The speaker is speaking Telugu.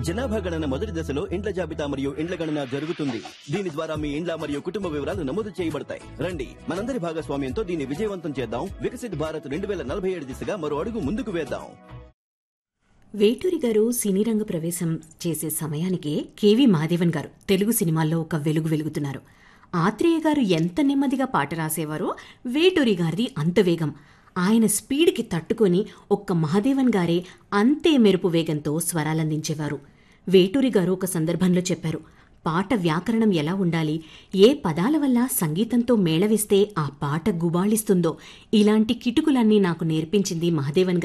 జనాభా గణన మొదటి దశలో ఇండ్ల జాబితా మరియు ఇండ్ల గణన జరుగుతుంది దీని ద్వారా మీ ఇండ్ల మరియు కుటుంబ వివరాలు నమోదు చేయబడతాయి రండి మనందరి భాగస్వామ్యంతో దీన్ని విజయవంతం చేద్దాం వికసిత్ భారత్ రెండు వేల నలభై ఏడు దిశగా మరో అడుగు ముందుకు వేద్దాం వేటూరి గారు సినీ రంగ ప్రవేశం చేసే సమయానికే కేవి మహాదేవన్ గారు తెలుగు సినిమాల్లో ఒక వెలుగు వెలుగుతున్నారు ఆత్రేయ గారు ఎంత నెమ్మదిగా పాట రాసేవారో వేటూరి గారిది అంత వేగం ఆయన స్పీడ్కి తట్టుకొని ఒక్క మహాదేవన్ గారే అంతే మెరుపు వేగంతో స్వరాలందించేవారు వేటూరి గారు ఒక సందర్భంలో చెప్పారు పాట వ్యాకరణం ఎలా ఉండాలి ఏ పదాల వల్ల సంగీతంతో మేళవిస్తే ఆ పాట గుబాళిస్తుందో ఇలాంటి కిటుకులన్నీ నాకు నేర్పించింది మహాదేవన్ గారు